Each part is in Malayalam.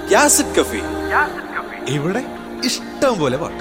യാസിഡ് കഫി ഇവിടെ ഇഷ്ടം പോലെ പാട്ട്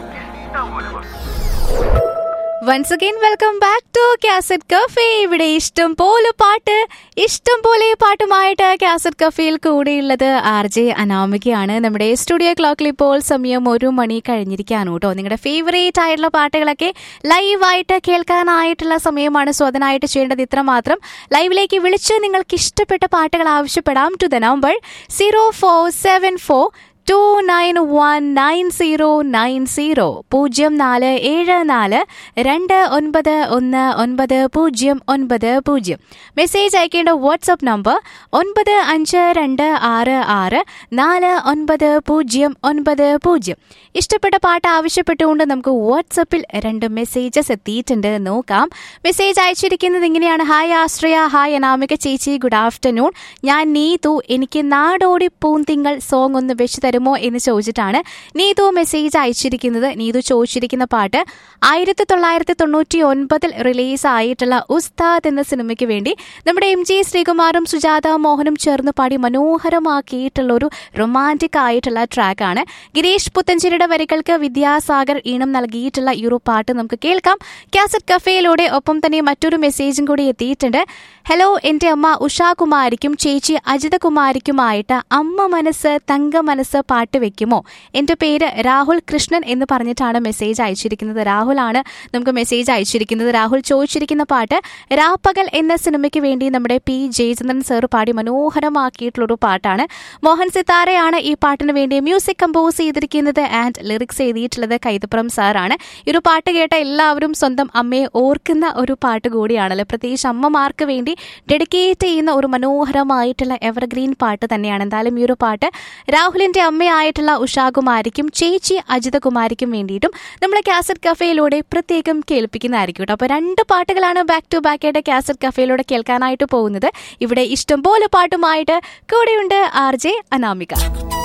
once again welcome back to cassette cafe ഇവിടെ ഇഷ്ടം പോലെ പാട്ട് ഇഷ്ടം പോലെ പാട്ടുമായിട്ട് കാസറ്റ് കഫേയിൽ കൂടെയുള്ളത് ആർ ജെ അനാമികയാണ് നമ്മുടെ സ്റ്റുഡിയോ ക്ലോക്കിൽ ഇപ്പോൾ സമയം ഒരു മണി കഴിഞ്ഞിരിക്കാണ് കേട്ടോ നിങ്ങളുടെ ഫേവറേറ്റ് ആയിട്ടുള്ള പാട്ടുകളൊക്കെ ലൈവായിട്ട് കേൾക്കാനായിട്ടുള്ള സമയമാണ് സോ അതിനായിട്ട് ചെയ്യേണ്ടത് ഇത്ര മാത്രം ലൈവിലേക്ക് വിളിച്ച് നിങ്ങൾക്ക് ഇഷ്ടപ്പെട്ട പാട്ടുകൾ ആവശ്യപ്പെടാം to the number zero four seven four two nine one nine zero nine zero പൂജ്യം നാല് ഏഴ് നാല് രണ്ട് ഒൻപത് ഒന്ന് ഒൻപത് പൂജ്യം ഒൻപത് പൂജ്യം മെസ്സേജ് അയക്കേണ്ട വാട്സപ്പ് നമ്പർ ഒൻപത് അഞ്ച് രണ്ട് ആറ് ആറ് നാല് ഒൻപത് പൂജ്യം ഒൻപത് പൂജ്യം ഇഷ്ടപ്പെട്ട പാട്ട് ആവശ്യപ്പെട്ടുകൊണ്ട് നമുക്ക് വാട്സപ്പിൽ രണ്ട് മെസ്സേജസ് എത്തിയിട്ടുണ്ട് നോക്കാം മെസ്സേജ് അയച്ചിരിക്കുന്നത് ഇങ്ങനെയാണ് ഹായ് ആശ്രയ ഹായ് അനാമിക ചേച്ചി ഗുഡ് ആഫ്റ്റർനൂൺ ഞാൻ നീതു എനിക്ക് നാടോടി പൂന്തിങ്ങൾ സോങ് ഒന്ന് വെച്ച് തരുമോ എന്ന് ചോദിച്ചിട്ടാണ് നീതു മെസ്സേജ് അയച്ചിരിക്കുന്നത് നീതു ചോദിച്ചിരിക്കുന്ന പാട്ട് ആയിരത്തി തൊള്ളായിരത്തി തൊണ്ണൂറ്റി ഒൻപതിൽ റിലീസ് ആയിട്ടുള്ള ഉസ്താദ് എന്ന സിനിമയ്ക്ക് വേണ്ടി നമ്മുടെ എം ജി ശ്രീകുമാറും സുജാത മോഹനും ചേർന്ന് പാടി മനോഹരമാക്കിയിട്ടുള്ള ഒരു റൊമാൻറ്റിക് ആയിട്ടുള്ള ട്രാക്കാണ് ഗിരീഷ് പുത്തഞ്ചേരിയുടെ വരികൾക്ക് വിദ്യാസാഗർ ഈണം നൽകിയിട്ടുള്ള ഈ ഒരു പാട്ട് നമുക്ക് കേൾക്കാം കാസറ്റ് കഫേയിലൂടെ ഒപ്പം തന്നെ മറ്റൊരു മെസ്സേജും കൂടി എത്തിയിട്ടുണ്ട് ഹലോ എൻ്റെ അമ്മ ഉഷാകുമാരിക്കും ചേച്ചി അജിതകുമാരിക്കുമായിട്ട് അമ്മ മനസ്സ് തങ്ക മനസ്സ് പാട്ട് വെക്കുമോ എൻ്റെ പേര് രാഹുൽ കൃഷ്ണൻ എന്ന് പറഞ്ഞിട്ടാണ് മെസ്സേജ് അയച്ചിരിക്കുന്നത് രാഹുലാണ് നമുക്ക് മെസ്സേജ് അയച്ചിരിക്കുന്നത് രാഹുൽ ചോദിച്ചിരിക്കുന്ന പാട്ട് രാപ്പകൽ എന്ന സിനിമയ്ക്ക് വേണ്ടി നമ്മുടെ പി ജയചന്ദ്രൻ സർ പാടി മനോഹരമാക്കിയിട്ടുള്ളൊരു പാട്ടാണ് മോഹൻ സിത്താരയാണ് ഈ പാട്ടിന് വേണ്ടി മ്യൂസിക് കമ്പോസ് ചെയ്തിരിക്കുന്നത് ആൻഡ് ലിറിക്സ് എഴുതിയിട്ടുള്ളത് കൈതപ്പുറം സാറാണ് ഈ ഒരു പാട്ട് കേട്ട എല്ലാവരും സ്വന്തം അമ്മയെ ഓർക്കുന്ന ഒരു പാട്ട് കൂടിയാണല്ലോ പ്രത്യേകിച്ച് അമ്മമാർക്ക് വേണ്ടി ഡെഡിക്കേറ്റ് ചെയ്യുന്ന ഒരു മനോഹരമായിട്ടുള്ള എവർഗ്രീൻ പാട്ട് തന്നെയാണ് എന്തായാലും ഈ ഒരു പാട്ട് രാഹുലിന്റെ അമ്മയായിട്ടുള്ള ഉഷാകുമാരിക്കും ചേച്ചി അജിതകുമാരിക്കും വേണ്ടിയിട്ടും നമ്മൾ കാസറ്റ് കഫേയിലൂടെ പ്രത്യേകം കേൾപ്പിക്കുന്നതായിരിക്കും കേട്ടോ അപ്പോൾ രണ്ട് പാട്ടുകളാണ് ബാക്ക് ടു ബാക്ക് ആയിട്ട് കാസറ്റ് കഫേയിലൂടെ കേൾക്കാനായിട്ട് പോകുന്നത് ഇവിടെ ഇഷ്ടംപോലെ പാട്ടുമായിട്ട് കൂടെയുണ്ട് ആർ ജെ അനാമിക